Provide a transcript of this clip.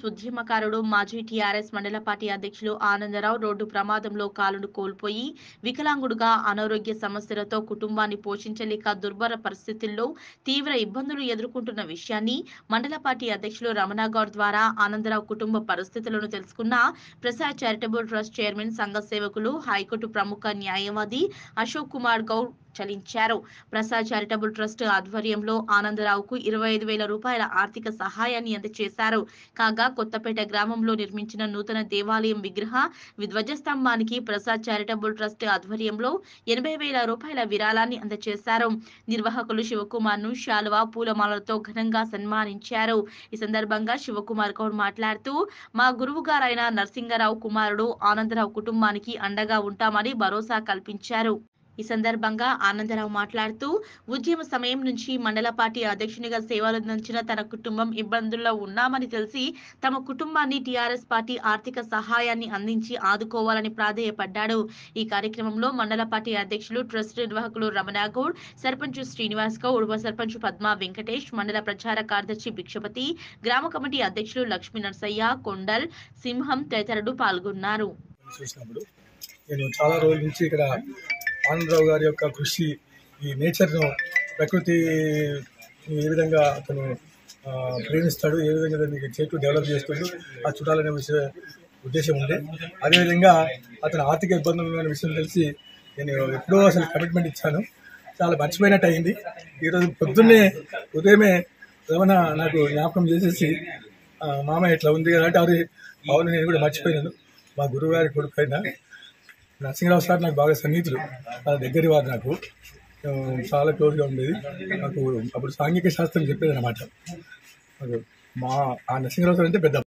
ఉద్యమకారుడు మాజీ టీఆర్ఎస్ మండల పార్టీ అధ్యక్షులు ఆనందరావు రోడ్డు ప్రమాదంలో కాలును కోల్పోయి వికలాంగుడుగా అనారోగ్య సమస్యలతో కుటుంబాన్ని పోషించలేక దుర్భర పరిస్థితుల్లో తీవ్ర ఇబ్బందులు ఎదుర్కొంటున్న విషయాన్ని మండల పార్టీ అధ్యక్షులు రమణాగౌడ్ ద్వారా ఆనందరావు కుటుంబ పరిస్థితులను తెలుసుకున్న ప్రసాద్ చారిటబుల్ ట్రస్ట్ చైర్మన్ సంఘ సేవకులు హైకోర్టు ప్రముఖ న్యాయవాది అశోక్ కుమార్ గౌడ్ చలించారు ప్రసాద్ చారిటబుల్ ట్రస్ట్ ఆధ్వర్యంలో ఆనందరావుకు ఇరవై ఐదు వేల రూపాయల ఆర్థిక సహాయాన్ని అందజేశారు కాగా కొత్తపేట గ్రామంలో నిర్మించిన నూతన దేవాలయం విగ్రహ ధ్వజస్తంభానికి ప్రసాద్ చారిటబుల్ ట్రస్ట్ ఆధ్వర్యంలో ఎనభై వేల రూపాయల విరాళాన్ని అందజేశారు నిర్వాహకులు శివకుమార్ ను శాలువా పూలమాలలతో ఘనంగా సన్మానించారు ఈ సందర్భంగా శివకుమార్ గౌడ్ మాట్లాడుతూ మా గురువు గారైన నరసింగరావు కుమారుడు ఆనందరావు కుటుంబానికి అండగా ఉంటామని భరోసా కల్పించారు ఈ సందర్భంగా ఆనందరావు మాట్లాడుతూ ఉద్యమ సమయం నుంచి మండల పార్టీ అధ్యక్షునిగా సేవలందించిన తన కుటుంబం ఇబ్బందుల్లో ఉన్నామని తెలిసి తమ కుటుంబాన్ని టీఆర్ఎస్ పార్టీ ఆర్థిక సహాయాన్ని అందించి ఆదుకోవాలని ప్రాధేయపడ్డాడు ఈ కార్యక్రమంలో మండల పార్టీ అధ్యక్షులు ట్రస్ట్ నిర్వాహకులు రమణ గౌడ్ సర్పంచ్ శ్రీనివాస్ గౌడ్ ఉప సర్పంచ్ పద్మా వెంకటేష్ మండల ప్రచార కార్యదర్శి భిక్షపతి గ్రామ కమిటీ అధ్యక్షులు లక్ష్మీ నర్సయ్య కొండల్ సింహం తదితరులు పాల్గొన్నారు చూసినప్పుడు నేను చాలా రోజుల నుంచి ఇక్కడ ఆనందరావు గారి యొక్క కృషి ఈ నేచర్ను ప్రకృతి ఏ విధంగా అతను ఆ, ప్రేమిస్తాడు ఏ విధంగా దాన్ని చెట్లు డెవలప్ చేస్తాడు ఆ చూడాలనే విషయ ఉద్దేశం ఉంది అదేవిధంగా అతను ఆర్థిక ఇబ్బందులు ఉన్న విషయం తెలిసి నేను ఎప్పుడో అసలు కమిట్మెంట్ ఇచ్చాను చాలా మర్చిపోయినట్టు అయింది ఈరోజు పొద్దున్నే ఉదయమే ఏమైనా నాకు జ్ఞాపకం చేసేసి ఆ, మామయ్య ఇట్లా ఉంది కదా అంటే అది అవును నేను కూడా మర్చిపోయినాను మా గురువు గారి కొడుకు అయినా నరసింహరావు సార్ నాకు బాగా సన్నిహితులు చాలా దగ్గరి వారు నాకు ఆ, చాలా క్లోజ్గా ఉండేది నాకు అప్పుడు సాంఘిక శాస్త్రం చెప్పేది అనమాట నాకు మా ఆ నరసింహరావు సార్ అంటే పెద్ద